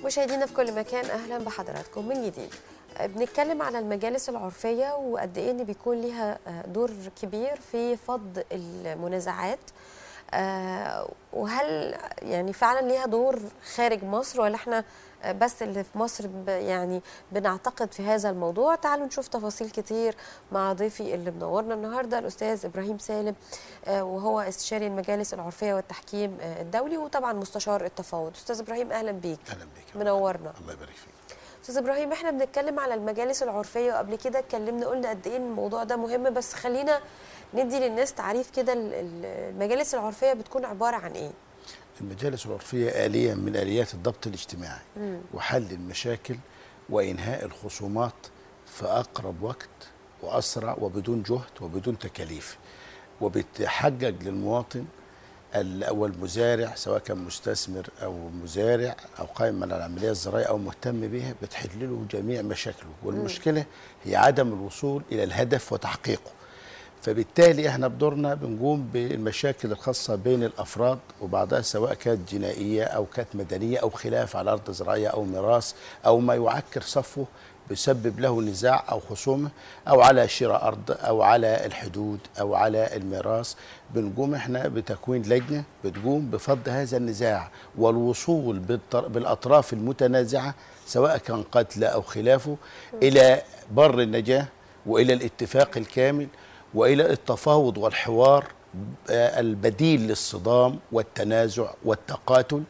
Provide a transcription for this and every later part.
مشاهدينا في كل مكان اهلا بحضراتكم من جديد بنتكلم على المجالس العرفيه وقد ايه ان بيكون ليها دور كبير في فض المنازعات آه، وهل يعني فعلا ليها دور خارج مصر ولا احنا بس اللي في مصر ب- يعني بنعتقد في هذا الموضوع تعالوا نشوف تفاصيل كتير مع ضيفي اللي منورنا النهارده الاستاذ ابراهيم سالم آه، وهو استشاري المجالس العرفيه والتحكيم آه، الدولي وطبعا مستشار التفاوض استاذ ابراهيم اهلا بيك اهلا بك منورنا الله يبارك فيك استاذ ابراهيم احنا بنتكلم على المجالس العرفيه وقبل كده اتكلمنا قلنا قد ايه الموضوع ده مهم بس خلينا ندي للناس تعريف كده ال- ال- المجالس العرفيه بتكون عباره عن ايه المجالس العرفيه آلية من آليات الضبط الاجتماعي مم. وحل المشاكل وإنهاء الخصومات في أقرب وقت وأسرع وبدون جهد وبدون تكاليف وبتحجج للمواطن ال- أو المزارع سواء كان مستثمر أو مزارع أو قائم على العملية الزراعية أو مهتم بها بتحل له جميع مشاكله والمشكلة هي عدم الوصول إلى الهدف وتحقيقه فبالتالي احنا بدورنا بنقوم بالمشاكل الخاصة بين الأفراد وبعضها سواء كانت جنائية أو كانت مدنية أو خلاف على أرض زراعية أو ميراث أو ما يعكر صفوه بيسبب له نزاع أو خصومة أو على شراء أرض أو على الحدود أو على الميراث بنقوم احنا بتكوين لجنة بتقوم بفض هذا النزاع والوصول بالطر- بالأطراف المتنازعة سواء كان قتل أو خلافه إلى بر النجاة وإلى الاتفاق الكامل والى التفاوض والحوار آه، البديل للصدام والتنازع والتقاتل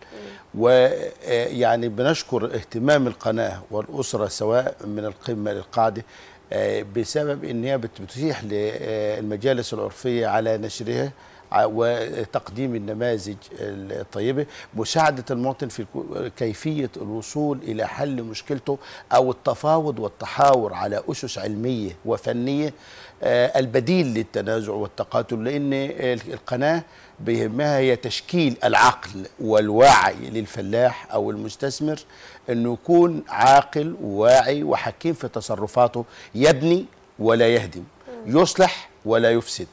ويعني بنشكر اهتمام القناه والاسره سواء من القمه للقاعده آه، بسبب ان هي بت- بتتيح للمجالس العرفيه على نشرها ع- وتقديم النماذج الطيبه مساعده المواطن في الكو- كيفيه الوصول الى حل مشكلته او التفاوض والتحاور على اسس علميه وفنيه آه، البديل للتنازع والتقاتل لان القناه بيهمها هي تشكيل العقل والوعي للفلاح او المستثمر انه يكون عاقل وواعي وحكيم في تصرفاته يبني ولا يهدم يصلح ولا يفسد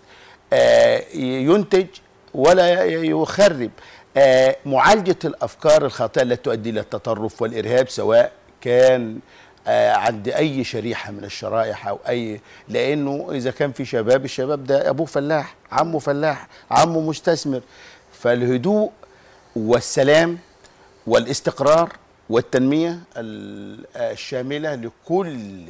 آه، ينتج ولا يخرب آه، معالجة الأفكار الخاطئة التي تؤدي إلى التطرف والإرهاب سواء كان آه، عند أي شريحة من الشرائح أو أي لأنه إذا كان في شباب الشباب ده أبوه فلاح عمه فلاح عمه مستثمر فالهدوء والسلام والاستقرار والتنمية ال- الشاملة لكل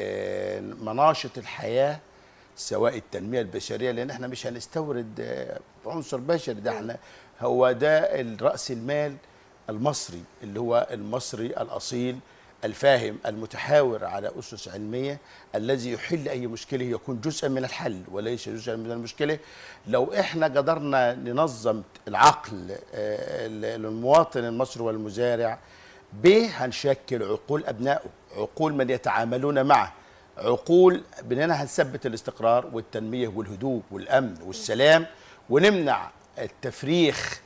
آه، مناشط الحياة سواء التنمية البشرية لأن احنا مش هنستورد آه، عنصر بشري ده احنا هو ده الرأس المال المصري اللي هو المصري الأصيل الفاهم المتحاور على أسس علمية الذي يحل أي مشكلة يكون جزءا من الحل وليس جزءا من المشكلة لو احنا قدرنا ننظم العقل آه، للمواطن المصري والمزارع به هنشكل عقول أبنائه عقول من يتعاملون معه عقول باننا هنثبت الاستقرار والتنميه والهدوء والامن والسلام ونمنع التفريخ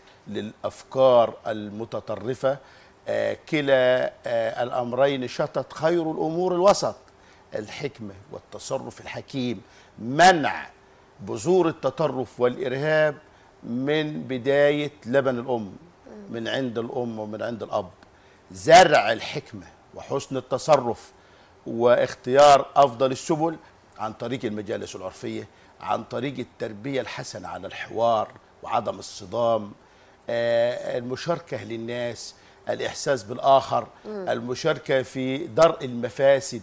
للافكار المتطرفه آه، كلا آه، الامرين شطت خير الامور الوسط الحكمه والتصرف الحكيم منع بذور التطرف والارهاب من بدايه لبن الام من عند الام ومن عند الاب زرع الحكمه وحسن التصرف واختيار افضل السبل عن طريق المجالس العرفيه عن طريق التربيه الحسنه على الحوار وعدم الصدام آه، المشاركه للناس الاحساس بالاخر المشاركه في درء المفاسد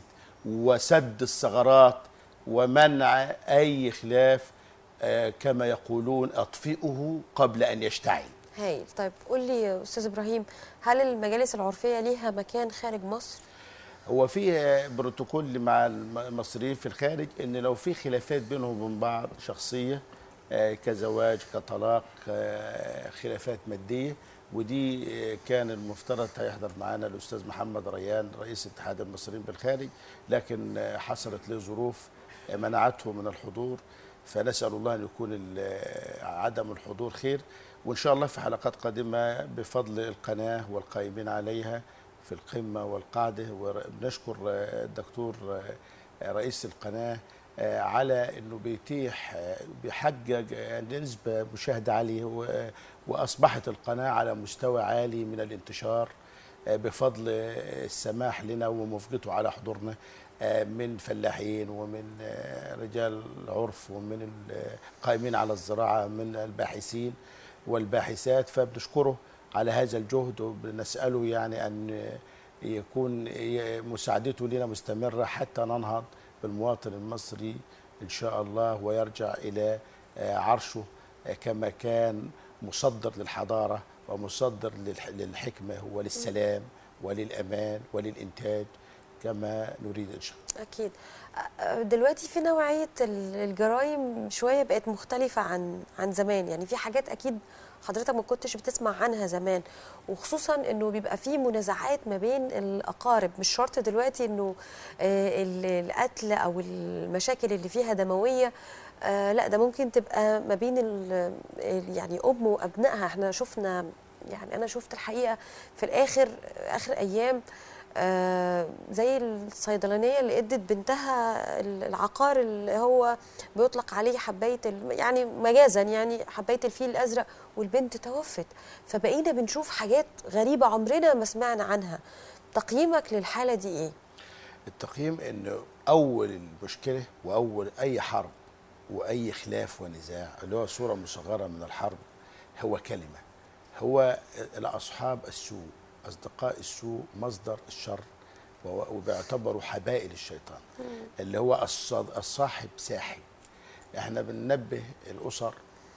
وسد الثغرات ومنع اي خلاف آه، كما يقولون اطفئه قبل ان يشتعل هايل طيب قول لي يا استاذ ابراهيم هل المجالس العرفيه ليها مكان خارج مصر هو في بروتوكول مع المصريين في الخارج ان لو في خلافات بينهم وبين بعض شخصيه آه، كزواج كطلاق آه، خلافات ماديه ودي آه، كان المفترض هيحضر معانا الاستاذ محمد ريان رئيس اتحاد المصريين بالخارج لكن آه، حصلت له ظروف آه، منعته من الحضور فنسال الله ان يكون ال- عدم الحضور خير وان شاء الله في حلقات قادمه بفضل القناه والقائمين عليها في القمة والقاعدة وبنشكر آه، الدكتور آه، رئيس القناة آه، على أنه بيتيح آه، بيحقق آه، نسبة مشاهدة عالية و- وأصبحت القناة على مستوى عالي من الانتشار آه، بفضل آه، السماح لنا وموافقته على حضورنا آه، من فلاحين ومن آه، رجال عرف ومن القائمين على الزراعة من الباحثين والباحثات فبنشكره على هذا الجهد وبنسأله يعني أن يكون ي- مساعدته لنا مستمرة حتى ننهض بالمواطن المصري إن شاء الله ويرجع إلى آه، عرشه آه، كما كان مصدر للحضارة ومصدر للح- للحكمة وللسلام وللأمان وللإنتاج كما نريد إن شاء الله اكيد أ- دلوقتي في نوعيه ال- الجرائم شويه بقت مختلفه عن عن زمان يعني في حاجات اكيد حضرتك ما كنتش بتسمع عنها زمان وخصوصا انه بيبقى في منازعات ما بين الاقارب مش شرط دلوقتي انه آه، ال- القتل او المشاكل اللي فيها دمويه آه، لا ده ممكن تبقى ما بين ال- ال- يعني ام وابنائها احنا شفنا يعني انا شفت الحقيقه في الاخر اخر ايام آه، زي الصيدلانيه اللي ادت بنتها العقار اللي هو بيطلق عليه حبايه الم- يعني مجازا يعني حبايه الفيل الازرق والبنت توفت فبقينا بنشوف حاجات غريبه عمرنا ما سمعنا عنها تقييمك للحاله دي ايه التقييم انه اول المشكله واول اي حرب واي خلاف ونزاع اللي هو صوره مصغره من الحرب هو كلمه هو الاصحاب السوء اصدقاء السوء مصدر الشر و- وبيعتبروا حبائل الشيطان اللي هو الصاد- الصاحب ساحب احنا بننبه الاسر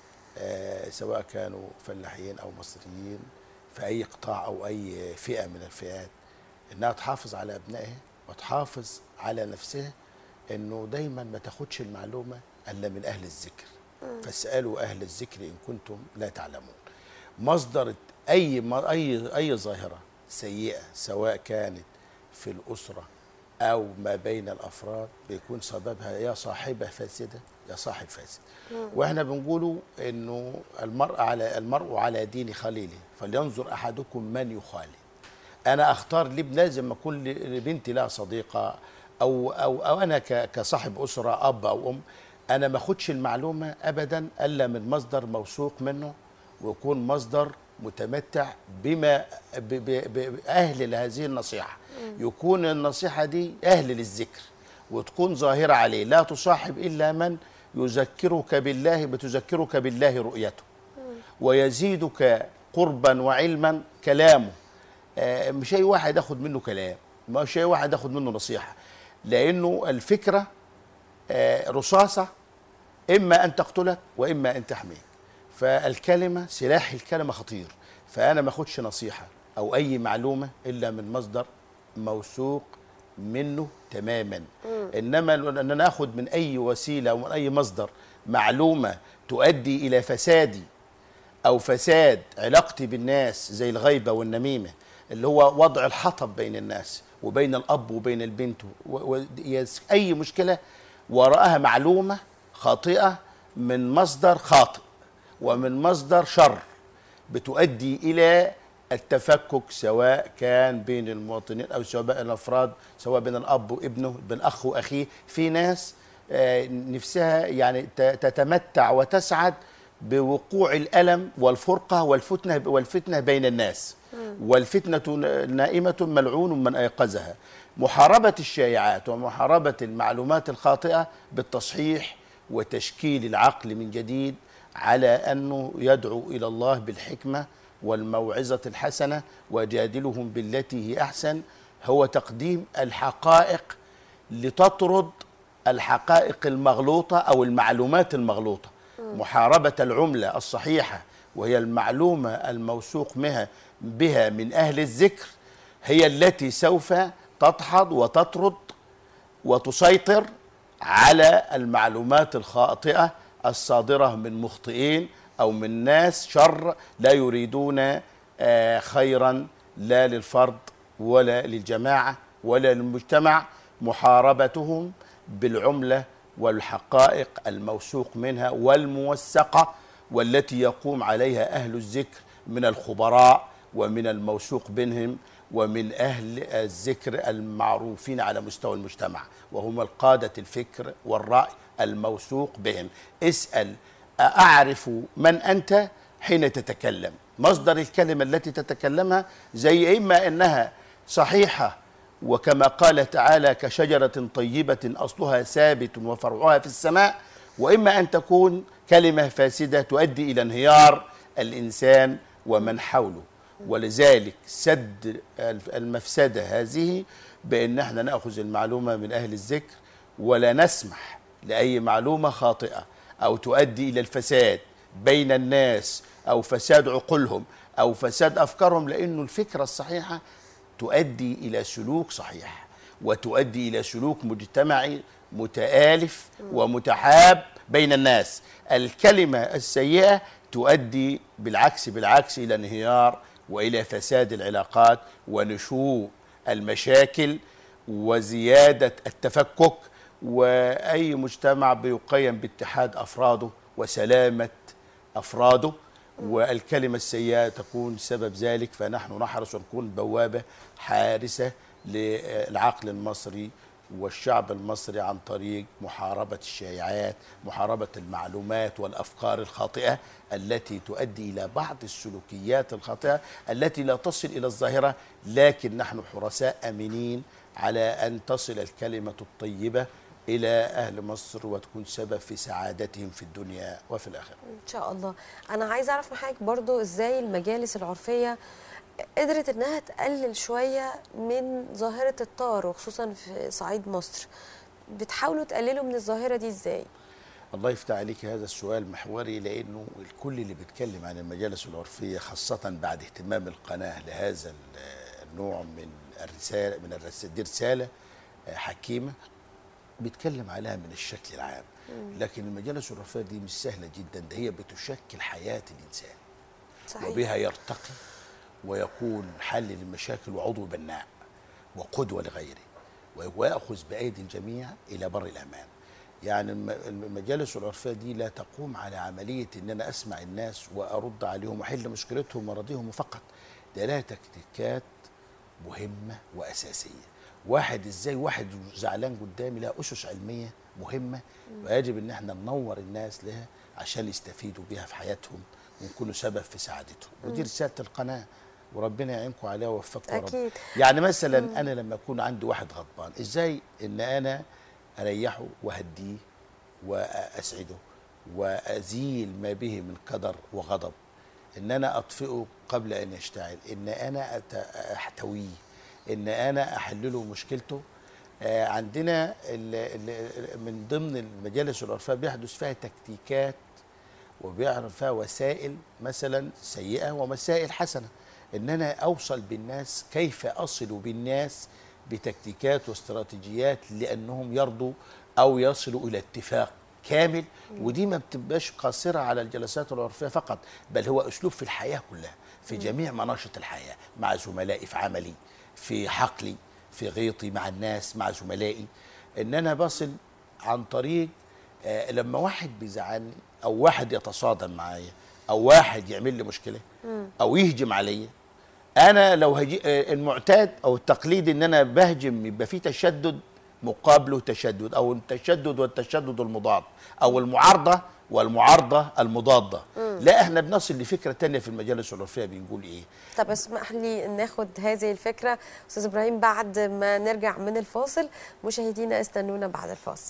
آه، سواء كانوا فلاحين او مصريين في اي قطاع او اي فئه من الفئات انها تحافظ على ابنائها وتحافظ على نفسها انه دايما ما تاخدش المعلومه الا من اهل الذكر فاسالوا اهل الذكر ان كنتم لا تعلمون مصدر اي اي اي ظاهره سيئه سواء كانت في الاسره او ما بين الافراد بيكون سببها يا صاحبه فاسده يا صاحب فاسد واحنا بنقولوا انه المرء على المرء على دين خليله فلينظر احدكم من يخالي انا اختار لي لازم اكون ل- لبنتي لها صديقه او او او انا ك- كصاحب اسره اب او ام انا ما اخدش المعلومه ابدا الا من مصدر موثوق منه ويكون مصدر متمتع بما ب- ب- ب- اهل لهذه النصيحه يكون النصيحه دي اهل للذكر وتكون ظاهره عليه لا تصاحب الا من يذكرك بالله بتذكرك بالله رؤيته ويزيدك قربا وعلما كلامه آه، مش اي واحد ياخد منه كلام مش اي واحد ياخد منه نصيحه لانه الفكره آه، رصاصه اما ان تقتلك واما ان تحميك فالكلمه سلاح الكلمه خطير فانا ما اخدش نصيحه او اي معلومه الا من مصدر موثوق منه تماما انما ان انا اخد من اي وسيله او من اي مصدر معلومه تؤدي الى فسادي او فساد علاقتي بالناس زي الغيبه والنميمه اللي هو وضع الحطب بين الناس وبين الاب وبين البنت و- و- يس- اي مشكله وراءها معلومه خاطئه من مصدر خاطئ ومن مصدر شر بتؤدي الى التفكك سواء كان بين المواطنين او سواء بين الافراد سواء بين الاب وابنه بين اخ واخيه في ناس آه، نفسها يعني ت- تتمتع وتسعد بوقوع الالم والفرقه والفتنه والفتنه بين الناس والفتنه نائمه ملعون من ايقظها محاربه الشائعات ومحاربه المعلومات الخاطئه بالتصحيح وتشكيل العقل من جديد على انه يدعو الى الله بالحكمه والموعظه الحسنه وجادلهم بالتي هي احسن هو تقديم الحقائق لتطرد الحقائق المغلوطه او المعلومات المغلوطه محاربه العمله الصحيحه وهي المعلومه الموثوق بها بها من اهل الذكر هي التي سوف تدحض وتطرد وتسيطر على المعلومات الخاطئه الصادره من مخطئين او من ناس شر لا يريدون آه، خيرا لا للفرد ولا للجماعه ولا للمجتمع محاربتهم بالعمله والحقائق الموثوق منها والموثقه والتي يقوم عليها اهل الذكر من الخبراء ومن الموثوق بهم ومن اهل الذكر المعروفين على مستوى المجتمع وهم القاده الفكر والراي الموثوق بهم اسال اعرف من انت حين تتكلم مصدر الكلمة التي تتكلمها زي إما أنها صحيحة وكما قال تعالى كشجرة طيبة أصلها ثابت وفرعها في السماء وإما أن تكون كلمة فاسدة تؤدي إلى انهيار الإنسان ومن حوله ولذلك سد المفسدة هذه بأن احنا نأخذ المعلومة من أهل الذكر ولا نسمح لأي معلومة خاطئة أو تؤدي إلى الفساد بين الناس أو فساد عقولهم أو فساد أفكارهم لأنه الفكرة الصحيحة تؤدي إلى سلوك صحيح وتؤدي إلى سلوك مجتمعي متآلف ومتحاب بين الناس الكلمة السيئة تؤدي بالعكس بالعكس إلى انهيار وإلى فساد العلاقات ونشوء المشاكل وزيادة التفكك وأي مجتمع بيقيم باتحاد أفراده وسلامة أفراده والكلمة السيئة تكون سبب ذلك فنحن نحرص ونكون بوابة حارسة للعقل المصري والشعب المصري عن طريق محاربة الشائعات محاربة المعلومات والأفكار الخاطئة التي تؤدي إلى بعض السلوكيات الخاطئة التي لا تصل إلى الظاهرة لكن نحن حرساء أمينين على أن تصل الكلمة الطيبة إلى أهل مصر وتكون سبب في سعادتهم في الدنيا وفي الآخرة ان شاء الله انا عايزه اعرف من حضرتك برضو ازاي المجالس العرفيه قدرت انها تقلل شويه من ظاهره الطار وخصوصا في صعيد مصر بتحاولوا تقللوا من الظاهره دي ازاي الله يفتح عليك هذا السؤال محوري لانه الكل اللي بيتكلم عن المجالس العرفيه خاصه بعد اهتمام القناه لهذا ال- النوع من الرساله من الرس- دي رساله آه، حكيمه بيتكلم عليها من الشكل العام لكن المجالس العرفيه دي مش سهله جدا ده هي بتشكل حياه الانسان صحيح وبها يرتقي ويكون حل للمشاكل وعضو بناء وقدوة لغيره ويأخذ بأيدي الجميع إلى بر الأمان يعني الم- المجالس العرفية دي لا تقوم على عملية إن أنا أسمع الناس وأرد عليهم وأحل مشكلتهم وأراضيهم فقط ده لها تكتيكات مهمة وأساسية واحد إزاي واحد زعلان قدامي لها أسس علمية مهمة ويجب إن احنا ننور الناس لها عشان يستفيدوا بها في حياتهم ونكونوا سبب في سعادتهم ودي رسالة القناة وربنا يعينكم عليها ويوفقكم يا رب. أكيد. يعني مثلا انا لما اكون عندي واحد غضبان ازاي ان انا اريحه واهديه واسعده وازيل ما به من قدر وغضب ان انا اطفئه قبل ان يشتعل ان انا أت- احتويه ان انا احل له مشكلته آه، عندنا ال- ال- من ضمن المجالس العرفيه بيحدث فيها تكتيكات وبيعرف فيها وسائل مثلا سيئه ومسائل حسنه ان انا اوصل بالناس كيف اصل بالناس بتكتيكات واستراتيجيات لانهم يرضوا او يصلوا الى اتفاق كامل ودي ما بتبقاش قاصره على الجلسات العرفيه فقط بل هو اسلوب في الحياه كلها في جميع مناشط الحياه مع زملائي في عملي في حقلي في غيطي مع الناس مع زملائي ان انا بصل عن طريق آه، لما واحد بيزعلني او واحد يتصادم معايا او واحد يعمل لي مشكله او يهجم عليا انا لو هجي آه، المعتاد او التقليد ان انا بهجم يبقى في تشدد مقابله تشدد او التشدد والتشدد المضاد او المعارضه والمعارضه المضاده لا احنا بنصل لفكره تانية في المجالس العرفيه بنقول ايه طب اسمح لي ناخد هذه الفكره استاذ ابراهيم بعد ما نرجع من الفاصل مشاهدينا استنونا بعد الفاصل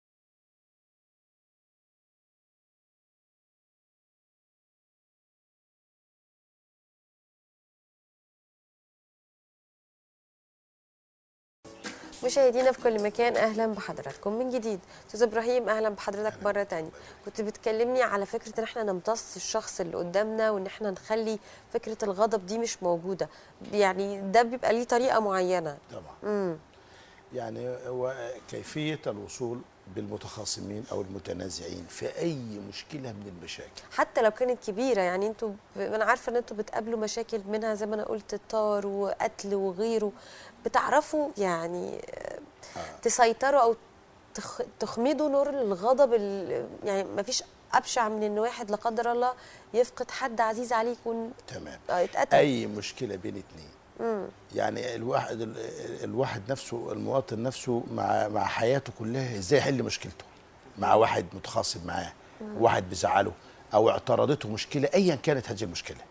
مشاهدينا في كل مكان اهلا بحضراتكم من جديد استاذ ابراهيم اهلا بحضرتك مره تانية كنت بتكلمني على فكره ان احنا نمتص الشخص اللي قدامنا وان احنا نخلي فكره الغضب دي مش موجوده يعني ده بيبقى ليه طريقه معينه طبعا امم يعني هو كيفيه الوصول بالمتخاصمين او المتنازعين في اي مشكله من المشاكل حتى لو كانت كبيره يعني انتوا ب... انا عارفه ان انتوا بتقابلوا مشاكل منها زي ما انا قلت الطار وقتل وغيره بتعرفوا يعني آه، تسيطروا او تخ... تخمدوا نور الغضب ال... يعني ما فيش ابشع من ان واحد لا قدر الله يفقد حد عزيز عليه يكون تمام آه، يتقتل اي مشكله بين اتنين مم. يعني الواحد ال- الواحد نفسه المواطن نفسه مع مع حياته كلها ازاي يحل مشكلته مع واحد متخاصم معاه واحد بيزعله او اعترضته مشكله ايا كانت هذه المشكله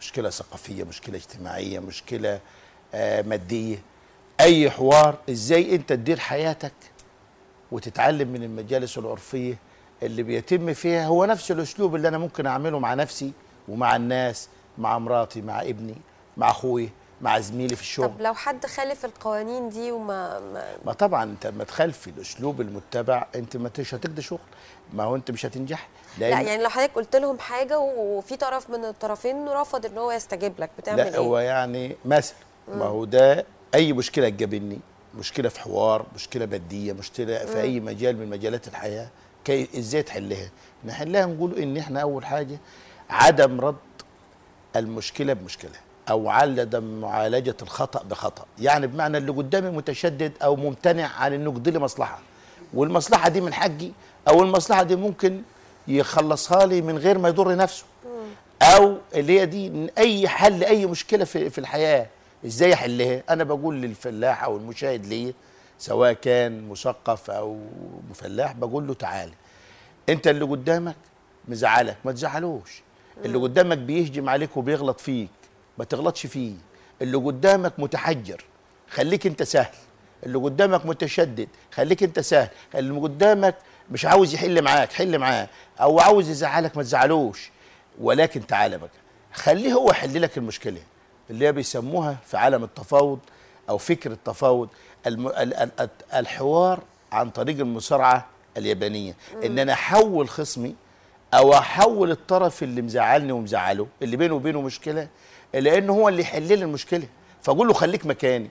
مشكله ثقافيه مشكله اجتماعيه مشكله آه ماديه اي حوار ازاي انت تدير حياتك وتتعلم من المجالس العرفيه اللي بيتم فيها هو نفس الاسلوب اللي انا ممكن اعمله مع نفسي ومع الناس مع مراتي مع ابني مع اخوي مع زميلي في الشغل طب لو حد خالف القوانين دي وما ما ما طبعا انت لما تخالفي الاسلوب المتبع انت ما مش هتقضي شغل ما هو انت مش هتنجح لا يعني لو حضرتك قلت لهم حاجه وفي طرف من الطرفين رفض ان هو يستجيب لك بتعمل لا ايه؟ هو يعني مثلا ما هو ده اي مشكله تقابلني مشكله في حوار مشكله ماديه مشكله في اي مجال من مجالات الحياه كي ازاي تحلها نحلها نقول ان احنا اول حاجه عدم رد المشكله بمشكله او عدم معالجه الخطا بخطا يعني بمعنى اللي قدامي متشدد او ممتنع عن انه يقضي لي مصلحه والمصلحه دي من حقي او المصلحه دي ممكن يخلصها لي من غير ما يضر نفسه او اللي هي دي من اي حل لاي مشكله في في الحياه ازاي احلها انا بقول للفلاح او المشاهد ليه سواء كان مثقف او مفلاح بقول له تعالى انت اللي قدامك مزعلك ما تزعلوش اللي قدامك بيهجم عليك وبيغلط فيك ما تغلطش فيه اللي قدامك متحجر خليك انت سهل اللي قدامك متشدد خليك انت سهل اللي قدامك مش عاوز يحل معاك حل معاه او عاوز يزعلك ما تزعلوش ولكن تعالى بقى خليه هو يحل لك المشكله اللي هي بيسموها في عالم التفاوض او فكر التفاوض الم... ال... ال... ال- الحوار عن طريق المصارعه اليابانيه ان انا احول خصمي او احول الطرف اللي مزعلني ومزعله اللي بينه وبينه مشكله لان هو اللي يحل لي المشكله فاقول له خليك مكاني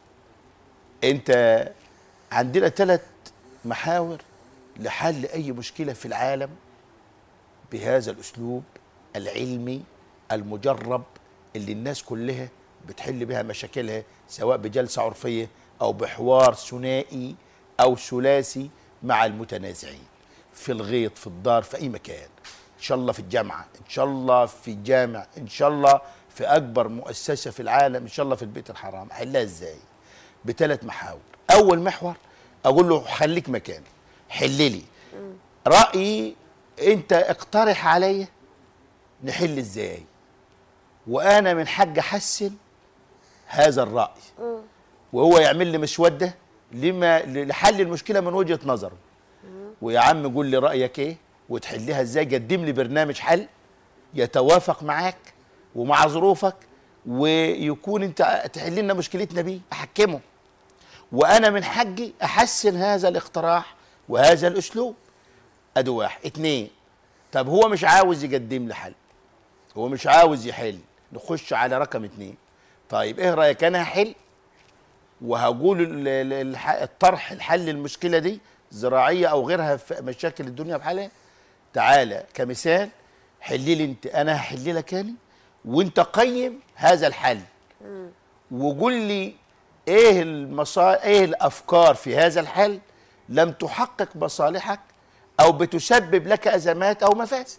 انت عندنا ثلاث محاور لحل اي مشكله في العالم بهذا الاسلوب العلمي المجرب اللي الناس كلها بتحل بها مشاكلها سواء بجلسه عرفيه او بحوار ثنائي او ثلاثي مع المتنازعين في الغيط في الدار في اي مكان ان شاء الله في الجامعه ان شاء الله في الجامع ان شاء الله في اكبر مؤسسه في العالم ان شاء الله في البيت الحرام احلها ازاي بثلاث محاور اول محور اقول له خليك مكاني حل لي رايي انت اقترح عليا نحل ازاي وانا من حق احسن هذا الراي وهو يعمل لي مسوده لما لحل المشكله من وجهه نظره ويا عم قول لي رايك ايه وتحلها ازاي قدم لي برنامج حل يتوافق معاك ومع ظروفك ويكون انت تحل لنا مشكلتنا بيه احكمه وانا من حقي احسن هذا الاقتراح وهذا الاسلوب ادي واحد اتنين طب هو مش عاوز يقدم لي حل هو مش عاوز يحل نخش على رقم اتنين طيب ايه رايك انا هحل وهقول ال- ال- الح- الطرح الحل المشكله دي زراعيه او غيرها في مشاكل الدنيا بحالها تعالى كمثال حل لي انت انا هحل لك انا وانت قيم هذا الحل وقول لي ايه المصا... ايه الافكار في هذا الحل لم تحقق مصالحك او بتسبب لك ازمات او مفاسد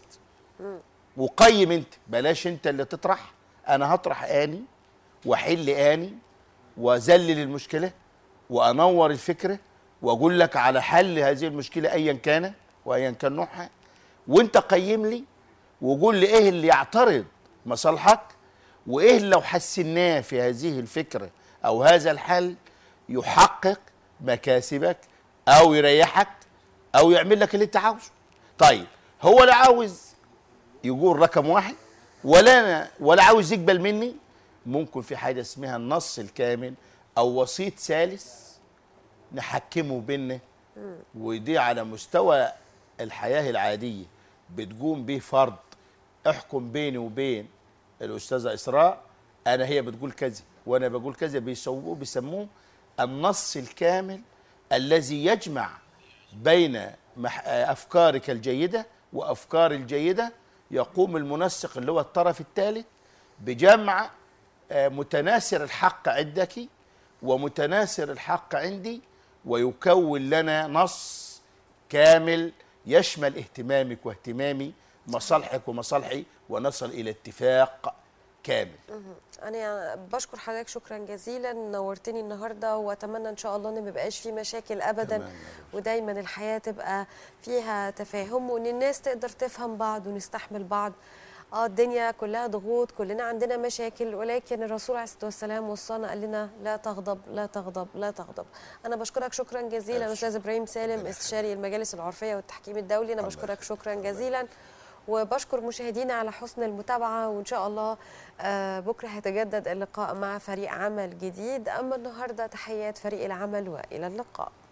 وقيم انت بلاش انت اللي تطرح انا هطرح اني واحل اني واذلل المشكله وانور الفكره واقول لك على حل هذه المشكله ايا كان وايا كان نوعها وانت قيم لي وقول لي ايه اللي يعترض مصالحك وايه اللي لو حسناه في هذه الفكره او هذا الحل يحقق مكاسبك او يريحك او يعمل لك اللي انت عاوزه طيب هو لا عاوز يقول رقم واحد ولا أنا ولا عاوز يقبل مني ممكن في حاجه اسمها النص الكامل او وسيط ثالث نحكمه بينا ودي على مستوى الحياه العاديه بتقوم به فرد احكم بيني وبين الاستاذه اسراء انا هي بتقول كذا وانا بقول كذا بيسووه بيسموه النص الكامل الذي يجمع بين مح- افكارك الجيده وافكار الجيده يقوم المنسق اللي هو الطرف الثالث بجمع آه، متناثر الحق عندك ومتناثر الحق عندي ويكون لنا نص كامل يشمل اهتمامك واهتمامي مصالحك ومصالحي ونصل الى اتفاق كامل انا بشكر حضرتك شكرا جزيلا نورتني النهارده واتمنى ان شاء الله ان ما يبقاش في مشاكل ابدا تمام. ودايما الحياه تبقى فيها تفاهم وان الناس تقدر تفهم بعض ونستحمل بعض اه الدنيا كلها ضغوط كلنا عندنا مشاكل ولكن الرسول عليه الصلاه والسلام وصانا قال لنا لا تغضب لا تغضب لا تغضب انا بشكرك شكرا جزيلا ألف استاذ شكر. ابراهيم سالم ربنا استشاري المجالس العرفيه والتحكيم الدولي انا الله بشكرك يخليك. شكرا الله جزيلا وبشكر مشاهدينا على حسن المتابعه وان شاء الله آه، بكره هيتجدد اللقاء مع فريق عمل جديد اما النهارده تحيات فريق العمل والى اللقاء